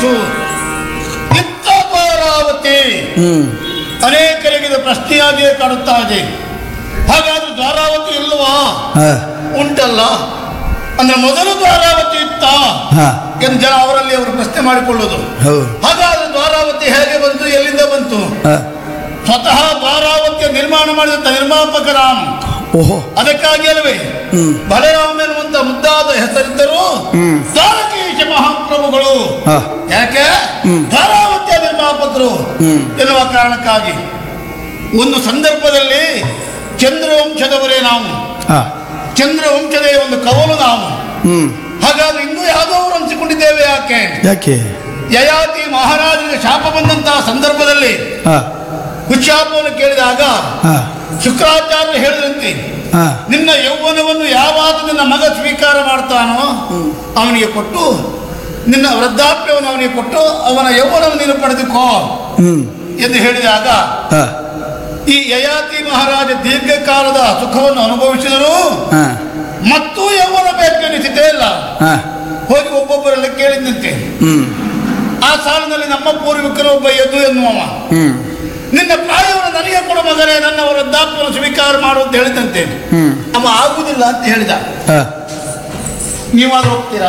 ಗಮನಿಸು ಇತ್ತ ದ್ವಾರಾವತಿ ಹ್ಮ್ ಅನೇಕರಿಗೆ ಇದು ಪ್ರಶ್ನೆಯಾಗಿಯೇ ಕಾಡುತ್ತಾ ಇದೆ ಹಾಗಾದ್ರೆ ದ್ವಾರಾವತಿ ಇಲ್ವಾ ಹಾ ಉಂಟಲ್ಲ ಅಂದ್ರೆ ಮೊದಲು ದ್ವಾರಾವತಿ ಇತ್ತ ಹಾ ಎಂದು ಜನ ಅವರಲ್ಲಿ ಅವರು ಪ್ರಶ್ನೆ ಮಾಡಿಕೊಳ್ಳುವುದು ಹೌದು ಹಾಗಾದ್ರೆ ದ್ವಾರಾವತಿ ಹೇಗೆ ಬಂತು ಎಲ್ಲಿಂದ ಬಂತು ಹಾ ಸ್ವತಃ ದ್ವಾರಾವತಿಯ ನಿರ್ಮಾಣ ಮಾಡಿದಂತ ನಿರ್ಮಾಪಕ ರಾಮ್ ಓಹೋ ಅದಕ್ಕಾಗಿ ಅಲ್ವೇ ಹ್ಮ್ ಬಲರಾಮ್ ಎನ್ನುವಂತ ಮುದ್ದಾದ ಹೆಸರಿದ್ದರು ಹ್ಮ್. ದ್ವಾರಕೀಶ ಮಹಾಪ್ರಭುಗಳು ಹಾ ಯಾಕೆ ಹ್ಮ್. ಧಾರಾವತಿಯ ನಿರ್ಮಾಪಕರು ಹ್ಮ್. ಎನ್ನುವ ಕಾರಣಕ್ಕಾಗಿ ಒಂದು ಸಂದರ್ಭದಲ್ಲಿ ಚಂದ್ರವಂಶದವರೇ ನಾವು ಹಾ ಚಂದ್ರವಂಶದ ಒಂದು ಕವಲು ನಾವು ಹ್ಮ್ ಹಾಗಾದ್ರೆ ಇನ್ನೂ ಯಾವುದವರು ಅನಿಸಿಕೊಂಡಿದ್ದೇವೆ ಯಾಕೆ ಯಾಕೆ ಯಯಾತಿ ಮಹಾರಾಜನಿಗೆ ಶಾಪ ಬಂದಂತಹ ಸಂದರ್ಭದಲ್ಲಿ ಹಾ ಹುಚ್ಚಾಪವನ್ನು ಕೇಳಿದಾಗ ಹಾ ಶುಕ್ರಾಚಾರ್ಯ ಹೇಳಿದಂತೆ ಹಾ ನಿನ್ನ ಯೌವನವನ್ನು ಯಾವಾಗ ನಿನ್ನ ಮಗ ಸ್ವೀಕಾರ ಮಾಡ್ತಾನೋ ಅವನಿಗೆ ಕೊಟ್ಟು ನಿನ್ನ ವೃದ್ಧಾಪ್ಯವನ್ನು ಅವನಿಗೆ ಕೊಟ್ಟು ಅವನ ಯೌವನವನ್ನು ನೀನು ಪಡೆದುಕೋ ಹ್ಮ್ ಎಂದು ಹೇಳಿದಾಗ ಹಾ ಈ ಯಯಾತಿ ಮಹಾರಾಜ ದೀರ್ಘಕಾಲದ ಸುಖವನ್ನು ಅನುಭವಿಸಿದರು ಹಾ ಮತ್ತು ಯೌವನ ಬೇಕೆನಿಸಿತೇ ಇಲ್ಲ ಹಾ ಹೋಗಿ ಒಬ್ಬೊಬ್ಬರೆಲ್ಲ ಕೇಳಿದಂತೆ ಹ್ಮ್ ಆ ಸಾಲಿನಲ್ಲಿ ನಮ್ಮ ಪೂರ್ವಿಕರು ಒಬ್ಬ ಯದು ಎನ್ನುವವ ಹ್ಮ್ ನಿನ್ನ ಪ್ರಾಯವನ್ನು ನನಗೆ ಕೊಡು ಮಗನೇ ನನ್ನ ವೃದ್ಧಾಪ್ಯವನ್ನು ಸ್ವೀಕಾರ ಮಾಡು ಅಂತ ಹೇಳಿದಂತೆ ಹ್ಮ್ ಅವ ಆಗುವುದಿಲ್ಲ ಅಂತ ಹೇಳಿದ ಹಾ ನೀವಾದ್ರೂ ಹೋಗ್ತೀರಾ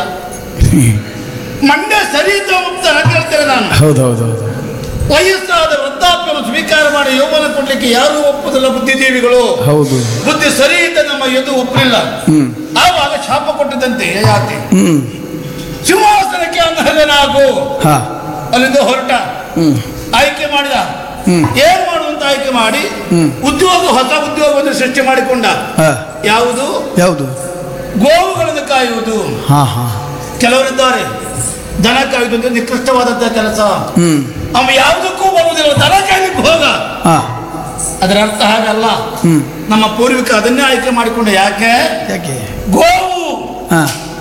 ಮಂಡ್ಯ ಸರಿ ಅಂತ ಹೋಗ್ತಾರ ಅಂತ ಹೇಳ್ತೇನೆ ನಾನು ಹೌದು ಹೌದು ಹೌದು ವಯಸ್ಸಾದ ವೃದ್ಧಾಪ್ಯವನ್ನು ಸ್ವೀಕಾರ ಮಾಡಿ ಯೌವನ ಕೊಡ್ಲಿಕ್ಕೆ ಯಾರೂ ಒಪ್ಪುದಿಲ್ಲ ಬುದ್ಧಿಜೀವಿಗಳು ಹೌದು ಬುದ್ಧಿ ಸರಿ ಅಂತ ನಮ್ಮ ಎದು ಒಪ್ಪಲಿಲ್ಲ ಹ್ಮ್ ಆವಾಗ ಶಾಪ ಕೊಟ್ಟಿದ್ದಂತೆ ಯಾಕೆ ಹ್ಮ್ ಸಿಂಹಾಸನಕ್ಕೆ ಅನರ್ಹನಾಗು ಹಾ ಅಲ್ಲಿಂದ ಹೊರಟ ಹ್ಮ್ ಆಯ್ಕೆ ಮಾಡಿದ ಹ್ಮ್. ಏನ್ ಮಾಡುವಂತ ಆಯ್ಕೆ ಮಾಡಿ ಹ್ಮ್. ಉದ್ಯೋಗ ಹೊಸ ಉದ್ಯೋಗವನ್ನು ಸೃಷ್ಟಿ ಮಾಡಿಕೊಂಡ ಹಾ ಯಾವುದು ಯಾವುದು ಗೋವುಗಳನ್ನು ಕಾಯುವುದು ಹಾ ಹಾ ಕೆಲವರಿದ್ದಾರೆ ದನ ಕಾಯುವುದು ಅಂದ್ರೆ ನಿಕೃಷ್ಟವಾದಂತಹ ಕೆಲಸ ಹ್ಮ್ ಅವ ಯಾವುದಕ್ಕೂ ಬರುವುದಿಲ್ಲ ದನ ಕಾಯ್ಲಿಕ್ಕೆ ಹೋಗ ಹಾ ಅದರ ಅರ್ಥ ಹಾಗಲ್ಲ ಹ್ಮ್ ನಮ್ಮ ಪೂರ್ವಿಕ ಅದನ್ನೇ ಆಯ್ಕೆ ಮಾಡಿಕೊಂಡ ಯಾಕೆ ಯಾಕೆ ಗೋವು ಹಾ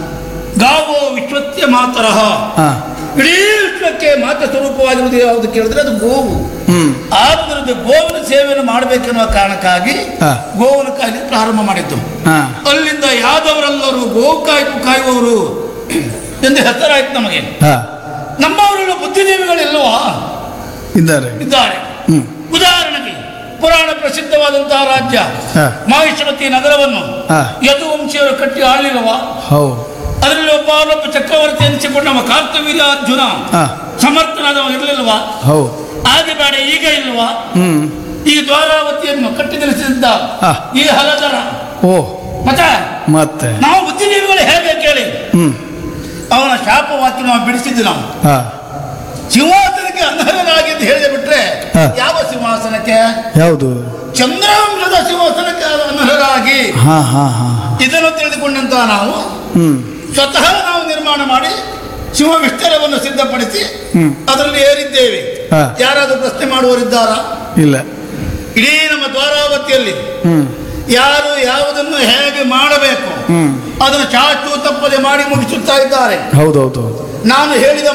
ಗಾವೋ ವಿಶ್ವತ್ಯ ಮಾತರಹ ಹಾ ಇಡೀ ವಿಶ್ವಕ್ಕೆ ಮಾತ ಸ್ವರೂಪವಾಗಿರುವುದು ಯಾವುದು ಕೇಳಿದ್ರೆ ಅದು ಗೋವು ಹ್ಮ್ ಆದ್ದರಿಂದ ಗೋವಿನ ಸೇವೆಯನ್ನು ಮಾಡಬೇಕೆನ್ನುವ ಕಾರಣಕ್ಕಾಗಿ ಹಾ. ಗೋವನ್ನು ಕಾಯ್ಲಿಕ್ಕೆ ಪ್ರಾರಂಭ ಮಾಡಿದ್ದು ಹಾ ಅಲ್ಲಿಂದ ಯಾದವರೆಲ್ಲರೂ ಗೋವು ಕಾಯ್ದು ಕಾಯುವವರು ಎಂದು ಹೆಸರಾಯ್ತು ನಮಗೆ ಹಾ ನಮ್ಮವರೆಲ್ಲ ಬುದ್ಧಿಜೀವಿಗಳಿಲ್ವಾ ಇದ್ದಾರೆ ಇದ್ದಾರೆ ಹ್ಮ್ ಉದಾಹರಣೆಗೆ ಪುರಾಣ ಪ್ರಸಿದ್ಧವಾದಂತಹ ರಾಜ್ಯ ಹಾ. ಮಹಿಷಮತಿ ನಗರವನ್ನು ಹಾ. ಯದುವಂಶಿಯವರು ಕಟ್ಟಿ ಆಳಿರುವ ಹೌದು ಅದರಲ್ಲಿ ಒಬ್ಬ ಚಕ್ರವರ್ತಿ ಎನಿಸಿಕೊಂಡು ನಮ್ಮ ಕಾರ್ತವೀರ್ಯ ಅರ್ಜುನ ಹಾ ಸಮರ್ಥನಾದವ ಇರಲಿಲ್ವಾ ಹೌದು ಆಗ ಬೇಡ ಈಗ ಇಲ್ವಾ ಹ್ಮ್ ಈ ದ್ವಾರಾವತಿಯನ್ನು ಕಟ್ಟಿ ನಿಲ್ಲಿಸಿದ್ದ ಹಾ. ಈ ಹಲದರ ಓ ಮತ್ತೆ ಮತ್ತೆ ನಾವು ಬುದ್ಧಿಜೀವಿಗಳು ಹೇಗೆ ಕೇಳಿ ಹ್ಮ್ ಅವನ ಶಾಪವಾಕ್ಯ ನಾವು ಬಿಡಿಸಿದ್ದು ನಾವು ಹಾ ಸಿಂಹಾಸನಕ್ಕೆ ಅನರ್ಹನಾಗಿ ಅಂತ ಹೇಳಿದೆ ಬಿಟ್ರೆ ಹಾ. ಯಾವ ಸಿಂಹಾಸನಕ್ಕೆ ಯಾವುದು ಚಂದ್ರಾಂಶದ ಸಿಂಹಾಸನಕ್ಕೆ ಅನರ್ಹರಾಗಿ ಹಾ ಹಾ ಹಾ ಇದನ್ನು ತಿಳಿದುಕೊಂಡಂತ ನಾವು ಹ್ಮ್ ಸ್ವತಃ ನಾವು ನಿರ್ಮಾಣ ಮಾಡಿ ಸಿಂಹ ವಿಸ್ತಾರವನ್ನು ಸಿದ್ಧಪಡಿಸಿ ಹ್ಮ್. ಅದರಲ್ಲಿ ಏರಿದ್ದೇವೆ ಹಾ. ಯಾರಾದರೂ ಪ್ರಶ್ನೆ ಮಾಡುವವರಿದ್ದಾರಾ ಇಲ್ಲ ಇಡೀ ನಮ್ಮ ದ್ವಾರಾವತಿಯಲ್ಲಿ ಹ್ಮ್ ಯಾರು ಯಾವುದನ್ನು ಹೇಗೆ ಮಾಡಬೇಕು ಹ್ಮ್ ಅದನ್ನು ಚಾಚು ತಪ್ಪದೆ ಮಾಡಿ ಮುಗಿಸುತ್ತಾ ಇದ್ದಾರೆ ಹೌದೌದು ಹೌದು ನಾನು ಹೇಳಿದ